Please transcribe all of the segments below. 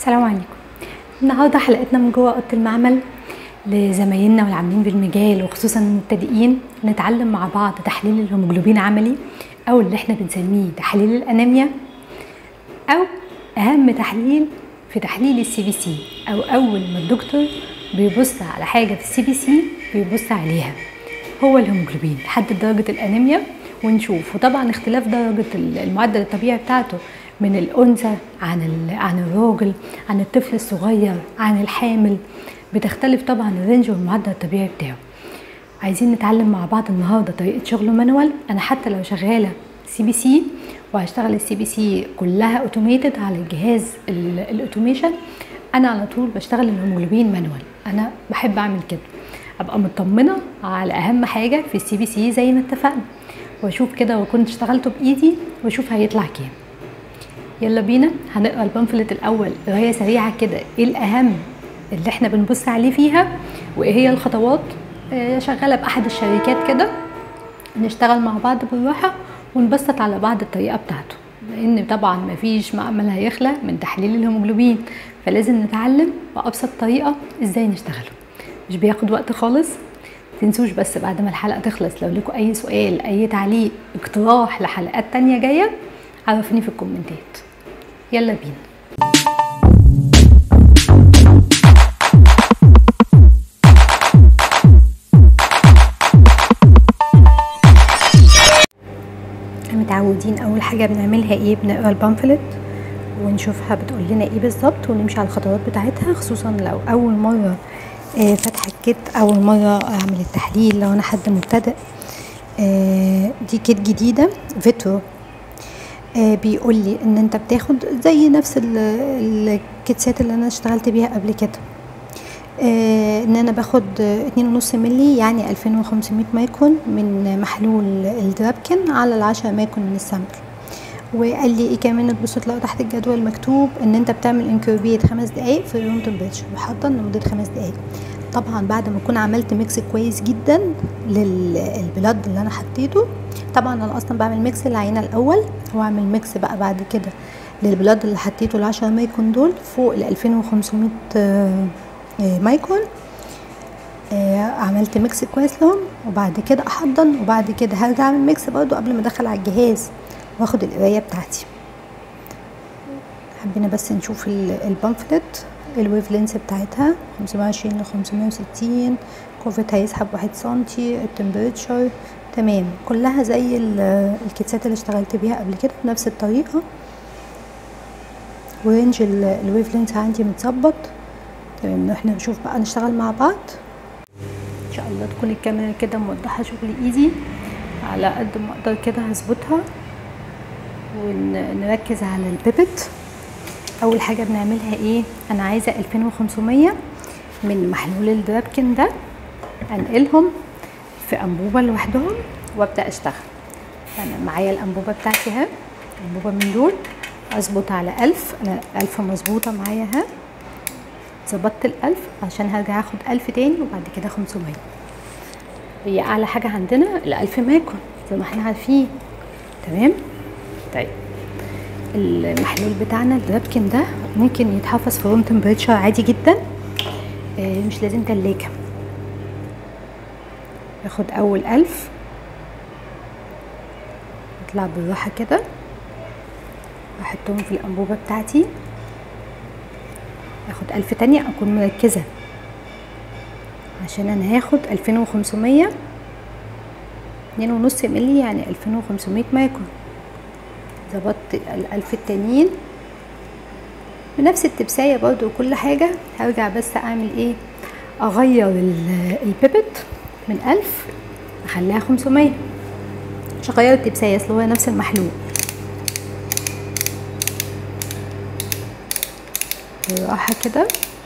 السلام عليكم النهارده حلقتنا من جوه اوضه المعمل لزمايلنا والعاملين بالمجال وخصوصا المبتدئين نتعلم مع بعض تحليل الهيموجلوبين عملي او اللي احنا بنسميه تحليل الانيميا او اهم تحليل في تحليل السي بي سي او اول ما الدكتور بيبص على حاجه في السي بي سي بيبص عليها هو الهيموجلوبين نحدد درجه الانيميا ونشوف وطبعا اختلاف درجه المعدل الطبيعي بتاعته من الانثى عن عن الراجل عن الطفل الصغير عن الحامل بتختلف طبعا الرينج والمعدل الطبيعي بتاعه عايزين نتعلم مع بعض النهارده طريقه شغل مانوال انا حتى لو شغاله سي بي سي وهشتغل السي بي سي كلها اوتوميتد على الجهاز الاوتوميشن انا على طول بشتغل الهيموجلوبين مانوال انا بحب اعمل كده ابقى مطمنه على اهم حاجه في السي بي سي زي ما اتفقنا واشوف كده وكنت اشتغلته بايدي واشوف هيطلع كام يلا بينا هنقرا البامفلت الاول قرايه سريعه كده ايه الاهم اللي احنا بنبص عليه فيها وايه هي الخطوات آه شغاله باحد الشركات كده نشتغل مع بعض بالراحه ونبسط على بعض الطريقه بتاعته لان طبعا مفيش معمل هيخلى من تحليل الهيموجلوبين فلازم نتعلم بابسط طريقه ازاي نشتغله مش بياخد وقت خالص تنسوش بس بعد ما الحلقه تخلص لو لكم اي سؤال اي تعليق اقتراح لحلقات تانية جايه عرفوني في الكومنتات يلا بينا متعودين اول حاجه بنعملها ايه بنقرا البامفلت ونشوفها بتقول لنا ايه بالظبط ونمشي على الخطوات بتاعتها خصوصا لو اول مره آه فاتحه الكيت اول مره اعمل التحليل لو انا حد مبتدئ آه دي كيت جديده فيترو آه بيقول لي ان انت بتاخد زي نفس الكيتسات اللي انا اشتغلت بيها قبل كده آه ان انا باخد اتنين ونص ملي يعني الفين وخمسمية مايكرون من محلول الدرابكن على العشرة مايكرون من السامبل وقال لي ايه كمان تبص تلاقوا تحت الجدول مكتوب ان انت بتعمل انكوبيت خمس دقايق في روم تمبريتشر محضر لمده خمس دقايق طبعا بعد ما اكون عملت ميكس كويس جدا للبلاد اللي انا حطيته طبعا انا اصلا بعمل ميكس للعينه الاول واعمل ميكس بقى بعد كده للبلاد اللي حطيته ال 10 مايكرون دول فوق ال 2500 مايكرون عملت ميكس كويس لهم وبعد كده احضن وبعد كده هرجع اعمل ميكس برضو قبل ما ادخل على الجهاز واخد القرايه بتاعتي حبينا بس نشوف البامفلت الويف لينس بتاعتها 520 ل 560 كوفت هيسحب واحد سنتي التمبريتشر تمام كلها زي الكيتسات اللي اشتغلت بيها قبل كده بنفس الطريقه ورينج الويف لينس عندي متظبط تمام احنا نشوف بقى نشتغل مع بعض ان شاء الله تكون الكاميرا كده موضحه شغل ايدي على قد ما اقدر كده هظبطها ونركز على البيبت اول حاجه بنعملها ايه انا عايزه 2500 من محلول الدرابكن ده انقلهم في انبوبه لوحدهم وابدا اشتغل انا معايا الانبوبه بتاعتي اهي انبوبه من دول اظبط على 1000 انا 1000 مظبوطه معايا اهي ظبطت الألف عشان هرجع اخد ألف تاني وبعد كده 500 هي اعلى حاجه عندنا الألف ماكون زي ما احنا عارفين تمام طيب المحلول بتاعنا الدرابكن ده ممكن يتحفظ في روم تمبريتشر عادي جدا آه مش لازم تلاجة باخد اول ألف اطلع بالراحه كده واحطهم في الانبوبه بتاعتي اخد ألف تانية اكون مركزة عشان انا هاخد ألفين وخمسمية اتنين ونص ملي يعني ألفين وخمسمية مايكرون ظبطت الألف التانيين بنفس التبساية برضو وكل حاجة هرجع بس اعمل ايه اغير البيبت من ألف اخليها خمسمية مش هغير التبساية اصل هو نفس المحلول بالراحة كده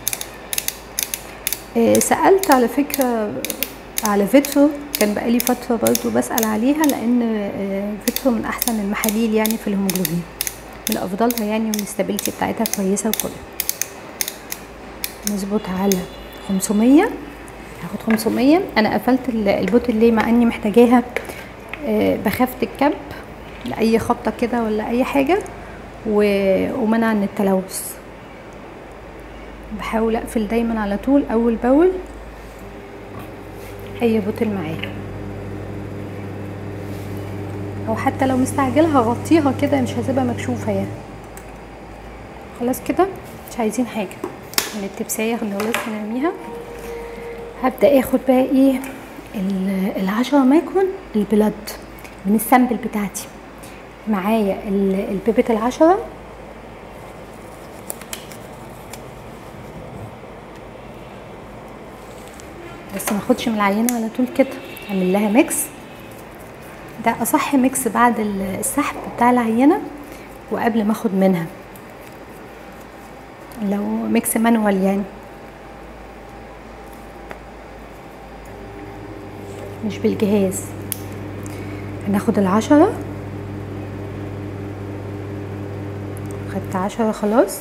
إيه سألت على فكرة على فيترو كان بقالي فترة برضو بسأل عليها لأن فيترو من أحسن المحاليل يعني في الهيموجلوبين من أفضلها يعني والاستابيلتي بتاعتها كويسة وكله نظبط على 500 هاخد 500 أنا قفلت البوتل ليه مع إني محتاجاها بخاف تتكب لأي خبطة كده ولا أي حاجة ومنع من التلوث بحاول اقفل دايما على طول اول باول اي بوتل معايا او حتى لو مستعجله هغطيها كده مش هسيبها مكشوفه يعني خلاص كده مش عايزين حاجه من التبسايه خلاص نرميها هبدا اخد بقى ايه العشرة مايكرون البلد من السامبل بتاعتي معايا البيبة العشرة بس ما اخدش من العينة على طول كده اعمل لها ميكس ده اصح ميكس بعد السحب بتاع العينة وقبل ما اخد منها لو ميكس مانوال يعني مش بالجهاز هناخد العشرة خدت عشرة خلاص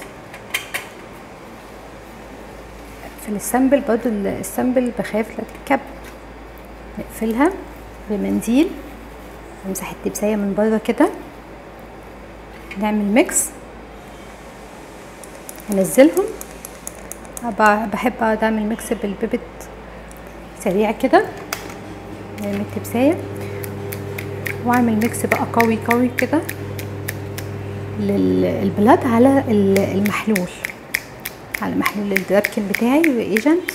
في السامبل برضو السامبل بخاف لا تتكب نقفلها بمنديل نمسح التبساية من بره كده نعمل ميكس انزلهم بحب اقعد اعمل ميكس بالبيبت سريع كده نعمل التبساية واعمل ميكس بقى قوي قوي كده للبلاد على المحلول على محلول الدرابكن بتاعي وايجنت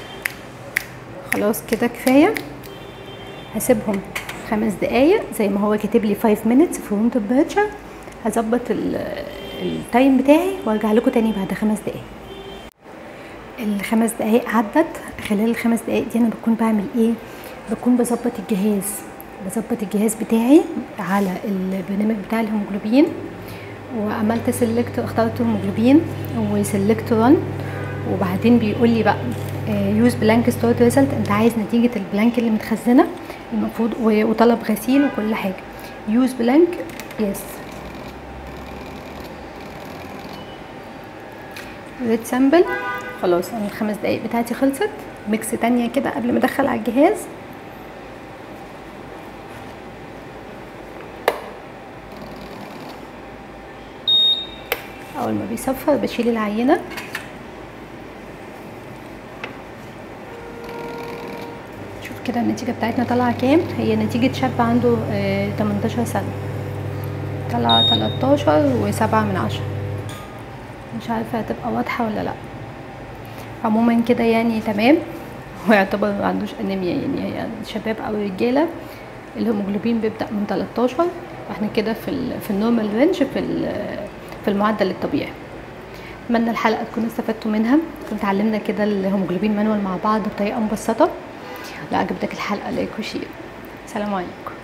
خلاص كده كفايه هسيبهم خمس دقايق زي ما هو كاتب لي 5 minutes في روم تمبريتشر هظبط التايم بتاعي وارجع لكم تاني بعد خمس دقايق الخمس دقايق عدت خلال الخمس دقايق دي انا بكون بعمل ايه بكون بظبط الجهاز بظبط الجهاز بتاعي على البرنامج بتاع الهيموجلوبين وعملت سيلكت اخترت هيموجلوبين وسيلكت رن وبعدين بيقول لي بقى يوز بلانك ستورد ريزلت انت عايز نتيجه البلانك اللي متخزنه المفروض وطلب غسيل وكل حاجه يوز بلانك يس ريد سامبل خلاص انا الخمس دقايق بتاعتي خلصت ميكس تانية كده قبل ما ادخل على الجهاز اول ما بيصفر بشيل العينه شوف كده النتيجه بتاعتنا طالعه كام هي نتيجه شاب عنده اه 18 سنه طلع 13 و7 من عشرة مش عارفه هتبقى واضحه ولا لا عموما كده يعني تمام هو يعتبر ما عندوش انيميا يعني هي شباب او رجاله الهيموجلوبين بيبدا من 13 احنا كده في ال في النورمال رينج في في المعدل الطبيعي اتمنى الحلقه تكونوا استفدتوا منها كنا اتعلمنا كده الهيموجلوبين مانوال مع بعض بطريقه مبسطه لو عجبتك الحلقه لايك وشير سلام عليكم